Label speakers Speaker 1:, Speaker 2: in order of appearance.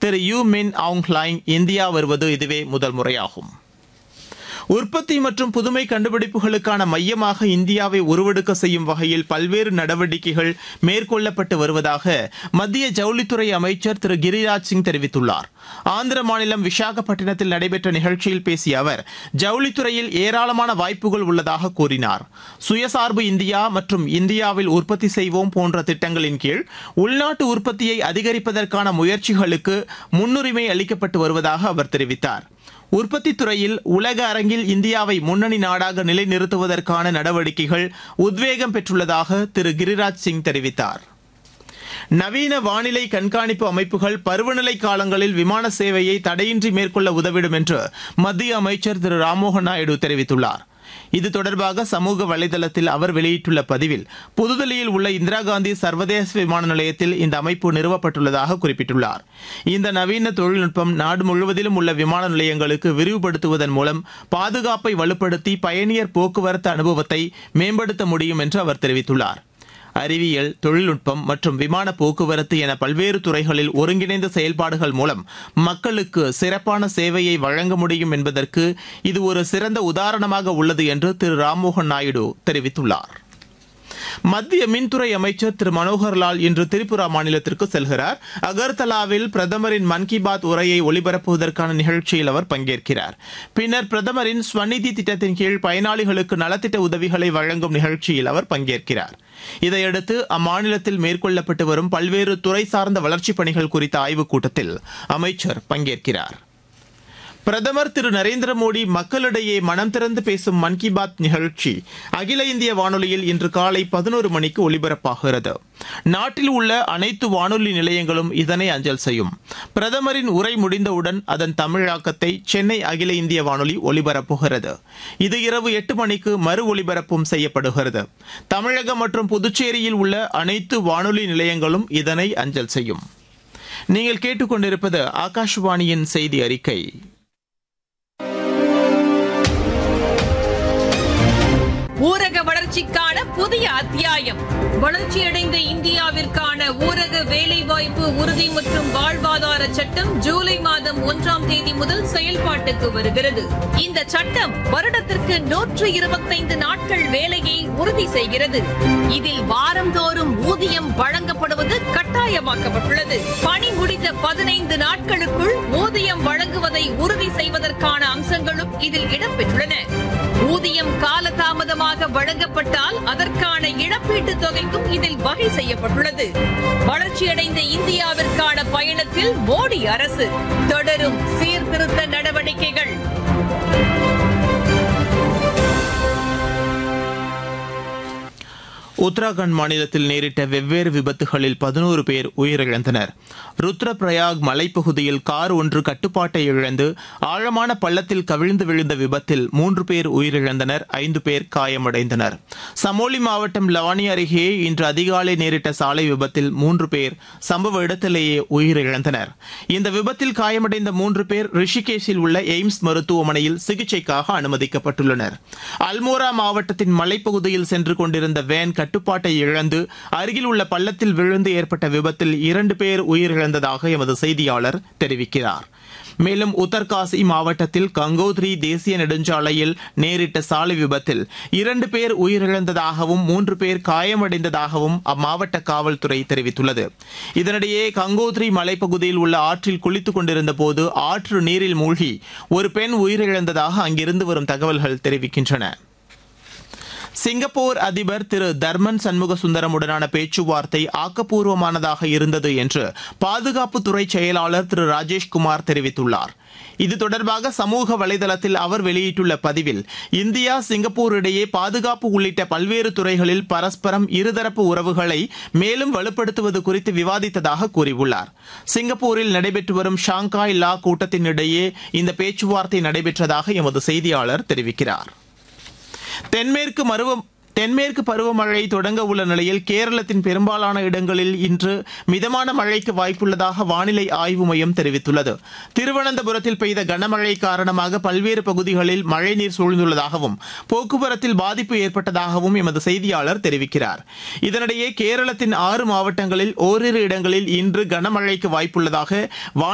Speaker 1: திரு you மின் ஆங் long India வருவது இதுவே முதல் முறையாகும் உற்பத்தி மற்றும் புதுமை கண்டுபிடிப்புகளுக்கான மையமாக இந்தியாவை உருவெடுக்க செய்யும் வகையில் பல்வேறு நடவடிக்கைகள் மேற்கொள்ளப்பட்டு வருவதாக மத்திய ஜவுளித்துறை அமைச்சர் திரு கிரிராஜ் சிங் தெரிவித்துள்ளார் ஆந்திர மாநிலம் விசாகப்பட்டினத்தில் நடைபெற்ற நிகழ்ச்சியில் பேசிய அவர் ஜவுளித்துறையில் ஏராளமான வாய்ப்புகள் உள்ளதாக கூறினார் சுயசார்பு இந்தியா மற்றும் இந்தியாவில் உற்பத்தி செய்வோம் போன்ற திட்டங்களின் கீழ் உள்நாட்டு உற்பத்தியை அதிகரிப்பதற்கான முயற்சிகளுக்கு முன்னுரிமை அளிக்கப்பட்டு வருவதாக அவர் தெரிவித்தார் உற்பத்தி துறையில் உலக அரங்கில் இந்தியாவை முன்னணி நாடாக நிலைநிறுத்துவதற்கான நடவடிக்கைகள் உத்வேகம் பெற்றுள்ளதாக திரு கிரிராஜ் சிங் தெரிவித்தார் நவீன வானிலை கண்காணிப்பு அமைப்புகள் பருவநிலை காலங்களில் விமான சேவையை தடையின்றி மேற்கொள்ள உதவிடும் என்று மத்திய அமைச்சர் திரு ராம்மோகன் நாயுடு தெரிவித்துள்ளார் இது தொடர்பாக சமூக வலைதளத்தில் அவர் வெளியிட்டுள்ள பதிவில் புதுதில்லியில் உள்ள இந்திரா காந்தி சர்வதேச விமான நிலையத்தில் இந்த அமைப்பு நிறுவப்பட்டுள்ளதாக குறிப்பிட்டுள்ளார் இந்த நவீன தொழில்நுட்பம் நாடு முழுவதிலும் உள்ள விமான நிலையங்களுக்கு விரிவுபடுத்துவதன் மூலம் பாதுகாப்பை வலுப்படுத்தி பயணியர் போக்குவரத்து அனுபவத்தை மேம்படுத்த முடியும் என்று அவர் தெரிவித்துள்ளார் அறிவியல் தொழில்நுட்பம் மற்றும் விமான போக்குவரத்து என பல்வேறு துறைகளில் ஒருங்கிணைந்த செயல்பாடுகள் மூலம் மக்களுக்கு சிறப்பான சேவையை வழங்க முடியும் என்பதற்கு இது ஒரு சிறந்த உதாரணமாக உள்ளது என்று திரு ராம்மோகன் நாயுடு தெரிவித்துள்ளார் மத்திய மின்துறை அமைச்சர் திரு மனோகர்லால் இன்று திரிபுரா மாநிலத்திற்கு செல்கிறார் அகர்தலாவில் பிரதமரின் மன் கி பாத் உரையை ஒலிபரப்புவதற்கான நிகழ்ச்சியில் அவர் பங்கேற்கிறார் பின்னர் பிரதமரின் ஸ்வநிதி திட்டத்தின் கீழ் பயனாளிகளுக்கு நலத்திட்ட உதவிகளை வழங்கும் நிகழ்ச்சியில் அவர் பங்கேற்கிறார் இதையடுத்து அம்மாநிலத்தில் மேற்கொள்ளப்பட்டு வரும் பல்வேறு துறை சார்ந்த வளர்ச்சிப் பணிகள் குறித்த ஆய்வுக் கூட்டத்தில் அமைச்சர் பங்கேற்கிறார் பிரதமர் திரு நரேந்திர மோடி மக்களிடையே மனம் திறந்து பேசும் மன் கி பாத் நிகழ்ச்சி அகில இந்திய வானொலியில் இன்று காலை பதினோரு மணிக்கு ஒலிபரப்பாகிறது நாட்டில் உள்ள அனைத்து வானொலி நிலையங்களும் இதனை அஞ்சல் செய்யும் பிரதமரின் உரை முடிந்தவுடன் அதன் தமிழாக்கத்தை சென்னை அகில இந்திய வானொலி ஒலிபரப்புகிறது இது இரவு எட்டு மணிக்கு மறு ஒலிபரப்பும் செய்யப்படுகிறது தமிழகம் மற்றும் புதுச்சேரியில் உள்ள அனைத்து வானொலி நிலையங்களும் இதனை அஞ்சல் செய்யும் நீங்கள் கேட்டுக்கொண்டிருப்பது ஆகாஷ்வாணியின் செய்தி அறிக்கை
Speaker 2: ஊரக வளர்ச்சிக்கான புதிய அத்தியாயம் வளர்ச்சியடைந்த இந்தியாவிற்கான ஊரக வேலைவாய்ப்பு உறுதி மற்றும் வாழ்வாதார சட்டம் ஜூலை மாதம் ஒன்றாம் தேதி முதல் செயல்பாட்டுக்கு வருகிறது இந்த சட்டம் வருடத்திற்கு நூற்று இருபத்தைந்து நாட்கள் வேலையை உறுதி செய்கிறது இதில் வாரந்தோறும் ஊதியம் வழங்கப்படுவது கட்டாயமாக்கப்பட்டுள்ளது பணி முடிந்த பதினைந்து நாட்களுக்குள் ஊதியம் வழங்குவதை உறுதி செய்வதற்கான அம்சங்களும் இதில் இடம்பெற்றுள்ளன ஊதியம் காலதாமதமாக வழங்கப்பட்டால் அதற்கான இழப்பீட்டுத் தொகைக்கும் இதில் வகை செய்யப்பட்டுள்ளது வளர்ச்சியடைந்த இந்தியாவிற்கான பயணத்தில் மோடி அரசு தொடரும் சீர்திருத்த நடவடிக்கைகள்
Speaker 1: உத்தராகண்ட் மாநிலத்தில் நேரிட்ட வெவ்வேறு விபத்துகளில் பதினோரு பேர் உயிரிழந்தனர் ருத்ரபிரயாக் மலைப்பகுதியில் கார் ஒன்று கட்டுப்பாட்டை இழந்து ஆழமான பள்ளத்தில் கவிழ்ந்து விழுந்த விபத்தில் மூன்று பேர் உயிரிழந்தனர் ஐந்து பேர் காயமடைந்தனர் சமோலி மாவட்டம் லவானி அருகே இன்று அதிகாலை நேரிட்ட சாலை விபத்தில் மூன்று பேர் சம்பவ இடத்திலேயே உயிரிழந்தனர் இந்த விபத்தில் காயமடைந்த மூன்று பேர் ரிஷிகேஷில் உள்ள எய்ம்ஸ் மருத்துவமனையில் சிகிச்சைக்காக அனுமதிக்கப்பட்டுள்ளனர் அல்மோரா மாவட்டத்தின் மலைப்பகுதியில் சென்று கொண்டிருந்த வேன் கட்டுப்பாட்டை இழந்து அருகில் உள்ள பள்ளத்தில் விழுந்து ஏற்பட்ட விபத்தில் இரண்டு பேர் உயிரிழந்ததாக எமது செய்தியாளர் தெரிவிக்கிறார் மேலும் உத்தர்காசி மாவட்டத்தில் கங்கோத்ரி தேசிய நெடுஞ்சாலையில் நேரிட்ட சாலை விபத்தில் இரண்டு பேர் உயிரிழந்ததாகவும் மூன்று பேர் காயமடைந்ததாகவும் அம்மாவட்ட காவல்துறை தெரிவித்துள்ளது இதனிடையே கங்கோத்ரி மலைப்பகுதியில் உள்ள ஆற்றில் குளித்துக் கொண்டிருந்த போது ஆற்று நீரில் மூழ்கி ஒரு பெண் உயிரிழந்ததாக அங்கிருந்து வரும் தகவல்கள் தெரிவிக்கின்றன சிங்கப்பூர் அதிபர் திரு தர்மன் சண்முக சுந்தரமுடனான பேச்சுவார்த்தை ஆக்கப்பூர்வமானதாக இருந்தது என்று பாதுகாப்புத்துறை செயலாளர் திரு ராஜேஷ்குமார் தெரிவித்துள்ளார் இது தொடர்பாக சமூக வலைதளத்தில் அவர் வெளியிட்டுள்ள பதிவில் இந்தியா சிங்கப்பூர் இடையே பாதுகாப்பு உள்ளிட்ட பல்வேறு துறைகளில் பரஸ்பரம் இருதரப்பு உறவுகளை மேலும் வலுப்படுத்துவது குறித்து விவாதித்ததாக கூறியுள்ளார் சிங்கப்பூரில் நடைபெற்று வரும் ஷாங்காய் லா கூட்டத்தினிடையே இந்த பேச்சுவார்த்தை நடைபெற்றதாக எமது செய்தியாளர் தெரிவிக்கிறார் தென்மேற்கு மருவம் தென்மேற்கு பருவமழை தொடங்க உள்ள நிலையில் கேரளத்தின் பெரும்பாலான இடங்களில் இன்று மிதமான மழைக்கு வாய்ப்புள்ளதாக வானிலை ஆய்வு மையம் தெரிவித்துள்ளது திருவனந்தபுரத்தில் பெய்த கனமழை காரணமாக பல்வேறு பகுதிகளில் மழைநீர் சூழ்ந்துள்ளதாகவும் போக்குவரத்தில் பாதிப்பு ஏற்பட்டதாகவும் எமது செய்தியாளர் தெரிவிக்கிறார் இதனிடையே கேரளத்தின் ஆறு மாவட்டங்களில் ஓரிரு இடங்களில் இன்று கனமழைக்கு வாய்ப்புள்ளதாக